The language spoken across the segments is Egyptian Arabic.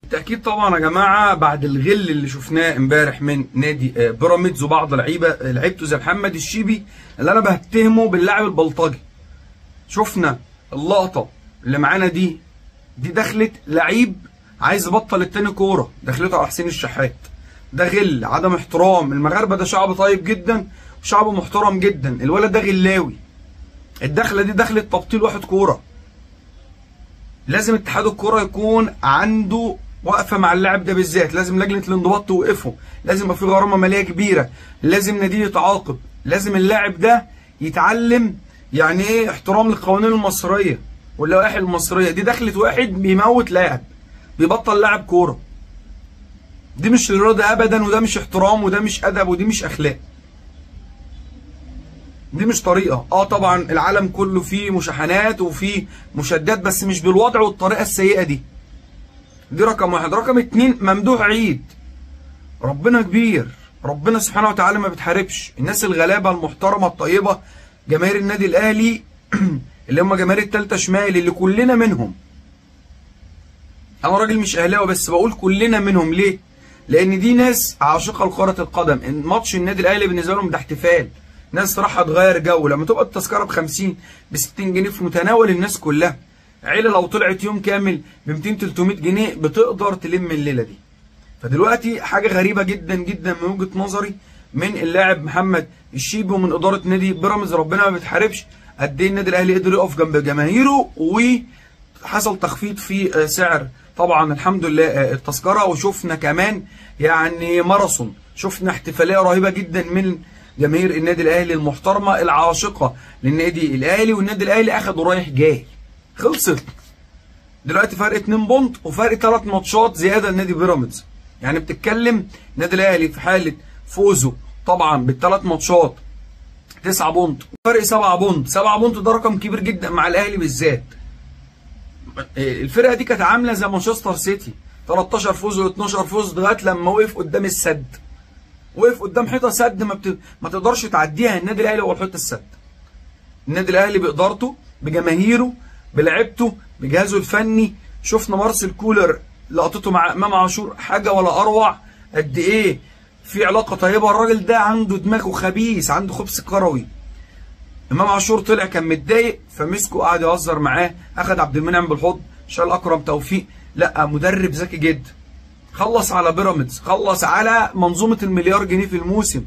بالتاكيد طبعا يا جماعه بعد الغل اللي شفناه امبارح من نادي آه، بيراميدز وبعض لعيبه آه، لعيبته زي محمد الشيبي اللي انا بتهمه باللاعب البلطجي شفنا اللقطه اللي معانا دي دي دخلت لعيب عايز يبطل التاني كوره دخلته على حسين الشحات ده غل عدم احترام المغاربه ده شعب طيب جدا وشعب محترم جدا الولد ده غلاوي الدخله دي دخلت تبطيل واحد كوره لازم اتحاد الكوره يكون عنده وقفه مع اللاعب ده بالذات لازم لجنه الانضباط توقفه لازم يبقى في غرامه ماليه كبيره لازم ناديه يتعاقب لازم اللاعب ده يتعلم يعني ايه احترام للقوانين المصريه واللوائح المصريه دي دخلت واحد بيموت لاعب بيبطل لاعب كوره دي مش رياضه ابدا وده مش احترام وده مش ادب ودي مش اخلاق دي مش طريقه اه طبعا العالم كله فيه مشاحنات وفيه مشادات بس مش بالوضع والطريقه السيئه دي دي رقم واحد رقم اتنين ممدوح عيد ربنا كبير ربنا سبحانه وتعالى ما بتحاربش الناس الغلابه المحترمه الطيبه جماهير النادي الاهلي اللي هم جماهير التالتة شمال اللي كلنا منهم انا راجل مش اهلاوي بس بقول كلنا منهم ليه لان دي ناس عاشقه لكره القدم ماتش النادي الاهلي بالنسبه لهم ده احتفال ناس راح تغير جو لما تبقى التذكره ب 50 ب 60 جنيه في متناول الناس كلها عيله لو طلعت يوم كامل ب 200 300 جنيه بتقدر تلم الليله دي فدلوقتي حاجه غريبه جدا جدا من وجهه نظري من اللاعب محمد الشيبي ومن اداره نادي بيراميدز ربنا ما بتحاربش قد ايه النادي الاهلي قدر يقف جنب جماهيره وحصل تخفيض في سعر طبعا الحمد لله التذكره وشفنا كمان يعني ماراثون شفنا احتفاليه رهيبه جدا من جماهير النادي الاهلي المحترمه العاشقه للنادي الاهلي والنادي الاهلي اخد رايح جاي خلصت دلوقتي فرق 2 بونت وفرق 3 ماتشات زياده لنادي بيراميدز يعني بتتكلم النادي الاهلي في حاله فوزه طبعا بالثلاث ماتشات 9 بونت فرق 7 بونت 7 بونت ده رقم كبير جدا مع الاهلي بالذات الفرقه دي كانت عامله زي مانشستر سيتي 13 فوز و12 فوز لغايه لما وقف قدام السد وقف قدام حيطه سد ما, بت... ما تقدرش تعديها النادي الاهلي هو الحيطه السد النادي الاهلي بادارته بجماهيره بلعبته بجهازه الفني شفنا مارسيل كولر لقطته مع امام عاشور حاجه ولا اروع قد ايه في علاقه طيبه الراجل ده عنده دماغه خبيث عنده خبث كروي امام عاشور طلع كان متضايق فمسكه قعد يهزر معاه اخد عبد المنعم بالحضن شال اكرم توفيق لا مدرب ذكي جدا خلص على بيراميدز خلص على منظومه المليار جنيه في الموسم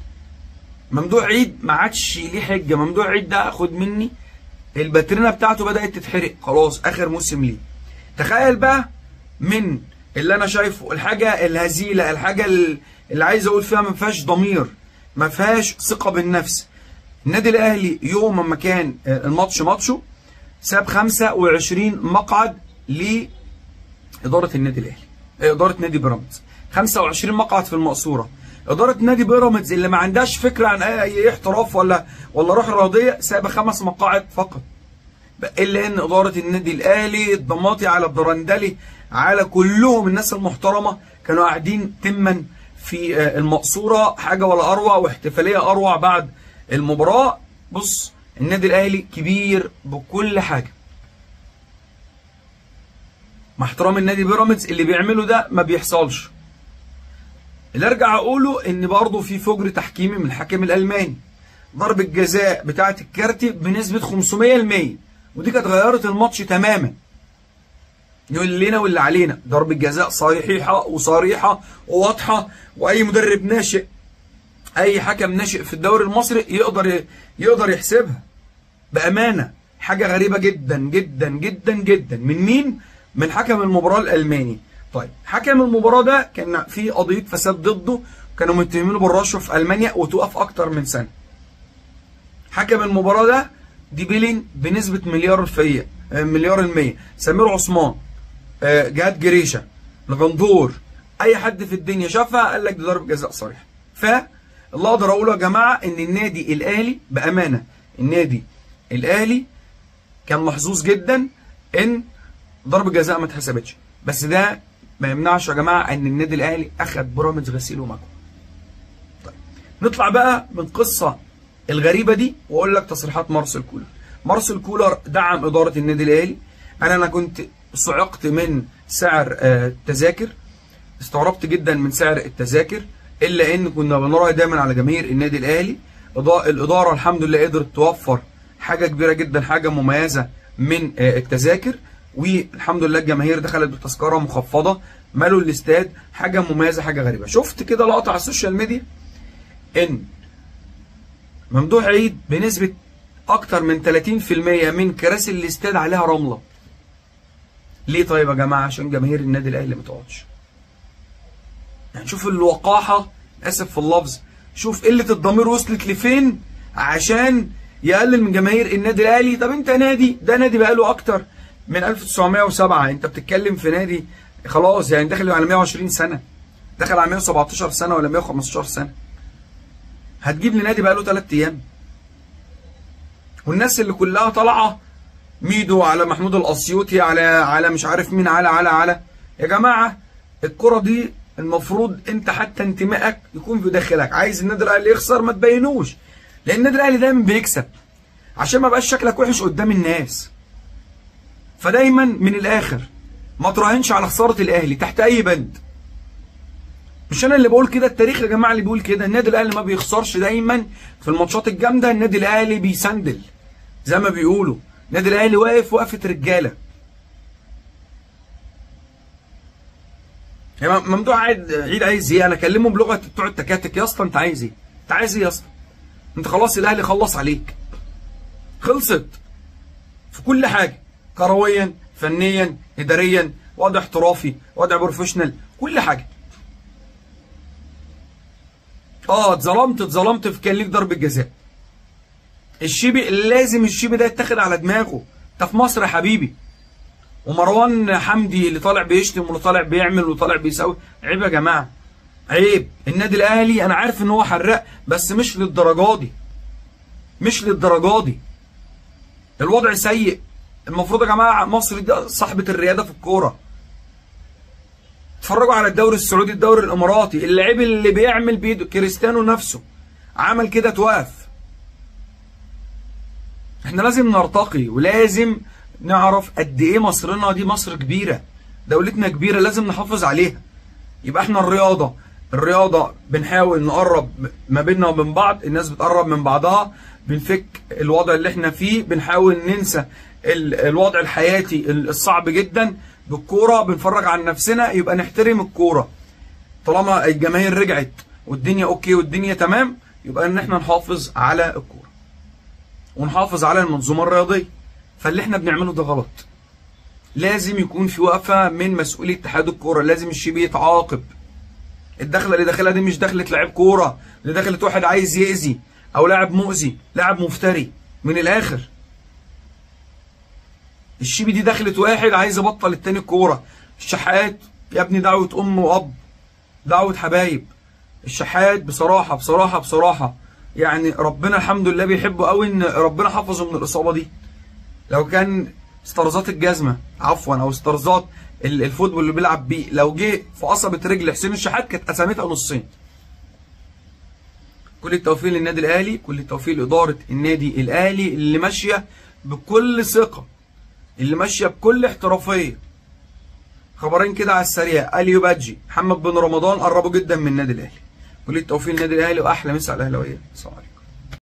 ممدوح عيد ما عادش ليه حجه ممدوح عيد ده خد مني الباترينا بتاعته بدات تتحرق خلاص اخر موسم ليه تخيل بقى من اللي انا شايفه الحاجه الهزيله الحاجه اللي عايز اقول فيها ما فيهاش ضمير ما فيهاش ثقه بالنفس النادي الاهلي يوم ما كان الماتش ماتشه ساب 25 مقعد لاداره النادي الاهلي اداره نادي بيراميدز 25 مقعد في المقصوره اداره نادي بيراميدز اللي ما عندهاش فكره عن اي احتراف ولا ولا روح رياضيه سايبه خمس مقاعد فقط الا ان اداره النادي الاهلي الضماطي على الدرندلي على كلهم الناس المحترمه كانوا قاعدين تما في المقصوره حاجه ولا اروع واحتفاليه اروع بعد المباراه بص النادي الاهلي كبير بكل حاجه مع احترام النادي بيراميدز اللي بيعمله ده ما بيحصلش اللي ارجع اقوله ان برضه في فجر تحكيمي من الحكم الالماني ضربة جزاء بتاعه الكارتي بنسبة 500% ودي كانت غيرت الماتش تماما يقول لنا واللي علينا ضربة جزاء صحيحة وصريحة وواضحة واي مدرب ناشئ اي حكم ناشئ في الدوري المصري يقدر يقدر يحسبها بامانه حاجه غريبه جدا جدا جدا جدا من مين من حكم المباراه الالماني طيب حكم المباراه ده كان في قضيه فساد ضده كانوا متهمينه بالرشوه في المانيا وتوقف اكتر من سنه حكم المباراه ده دي بيلين بنسبه مليار الفية مليار المية سمير عثمان جهاد جريشه الغندور اي حد في الدنيا شافها قال لك دي ضربه جزاء صريحه ف اللي اقدر اقوله يا جماعه ان النادي الاهلي بامانه النادي الاهلي كان محظوظ جدا ان ضربه جزاء ما اتحسبتش بس ده ما يمنعش يا جماعه ان النادي الاهلي اخذ بيراميدز غسيل ومكوى طيب نطلع بقى من القصه الغريبه دي واقول لك تصريحات مارسيل كولر مارسيل كولر دعم اداره النادي الاهلي انا انا كنت صعقت من سعر آه، التذاكر استغربت جدا من سعر التذاكر الا ان كنا بنراهن دايما على جماهير النادي الاهلي إضاء- الاداره الحمد لله قدرت توفر حاجه كبيره جدا حاجه مميزه من آه، التذاكر والحمد لله الجماهير دخلت بتذكره مخفضه مالوا الاستاد حاجه مميزه حاجه غريبه شفت كده لقطه على السوشيال ميديا ان ممدوح عيد بنسبه اكتر من 30% من كراسي الاستاد عليها رمله ليه طيب يا جماعه عشان جماهير النادي الاهلي ما تقعدش يعني شوف الوقاحه اسف في اللفظ شوف قله الضمير وصلت لفين عشان يقلل من جماهير النادي الاهلي طب انت نادي ده نادي بقاله اكتر من 1907 انت بتتكلم في نادي خلاص يعني داخل على 120 سنه داخل على 117 سنه ولا 115 سنه هتجيب لي نادي بقاله 3 ايام والناس اللي كلها طالعه ميدو على محمود الاسيوطي على على مش عارف مين على على على يا جماعه الكره دي المفروض انت حتى انتمائك يكون في داخلك عايز النادي الاهلي يخسر ما تبينوش لان النادي الاهلي دايما بيكسب عشان ما بقاش شكلك وحش قدام الناس فدايما من الاخر ما تراهنش على خساره الاهلي تحت اي بند مش انا اللي بقول كده التاريخ يا جماعه اللي بيقول كده النادي الاهلي ما بيخسرش دايما في الماتشات الجامده النادي الاهلي بيسندل زي ما بيقولوا النادي الاهلي واقف وقفه رجاله يا مم- ممدوح عيد عيد عايز ايه انا اكلمه بلغه بتوع التكاتك يا اسطى انت عايز ايه انت عايز ايه يا اسطى انت خلاص الاهلي خلص عليك خلصت في كل حاجه كرويا فنيا اداريا وضع احترافي وضع بروفيشنال كل حاجه اه اتظلمت اتظلمت في كان ليك ضربه جزاء الشيبي لازم الشيبي ده يتاخد على دماغه انت في مصر يا حبيبي ومروان حمدي اللي طالع بيشتم واللي طالع بيعمل وطالع بيسوي عيب يا جماعه عيب النادي الاهلي انا عارف ان هو حراق بس مش للدرجه دي مش للدرجه دي الوضع سيء المفروض يا جماعه مصر دي صاحبه الرياده في الكوره اتفرجوا على الدوري السعودي الدوري الاماراتي اللعيب اللي بيعمل بايده كريستيانو نفسه عمل كده توقف احنا لازم نرتقي ولازم نعرف قد ايه مصرنا دي مصر كبيره دولتنا كبيره لازم نحافظ عليها يبقى احنا الرياضه الرياضه بنحاول نقرب ما بيننا وبين بعض الناس بتقرب من بعضها بنفك الوضع اللي احنا فيه بنحاول ننسى ال- الوضع الحياتي الصعب جدا بالكوره بنفرج عن نفسنا يبقى نحترم الكوره طالما الجماهير رجعت والدنيا اوكي والدنيا تمام يبقى ان احنا نحافظ على الكوره ونحافظ على المنظومه الرياضيه فاللي احنا بنعمله ده غلط لازم يكون في وقفه من مسؤولي اتحاد الكوره لازم الشيبي يتعاقب الدخله اللي داخلها دي مش دخلت لعيب كوره اللي دخلت واحد عايز يأذي او لاعب مؤذي لاعب مفتري من الاخر الشيبي دي دخلت واحد عايز يبطل التاني الكوره الشحات يا ابني دعوه ام واب دعوه حبايب الشحات بصراحه بصراحه بصراحه يعني ربنا الحمد لله بيحبه قوي ان ربنا حفظه من الاصابه دي لو كان استرزات الجزمه عفوا او استرزات ال- الفوتبول اللي بيلعب بيه لو جه في قصبه رجل حسين الشحات كانت قسمتها نصين كل التوفيق للنادي الاهلي كل التوفيق لاداره النادي الاهلي اللي ماشيه بكل ثقه اللي ماشيه بكل احترافيه خبرين كده على السريع اليو بادجي محمد بن رمضان قربوا جدا من النادي الاهلي كل التوفيق للنادي الاهلي واحلى مسا على الاهلاويه السلام عليكم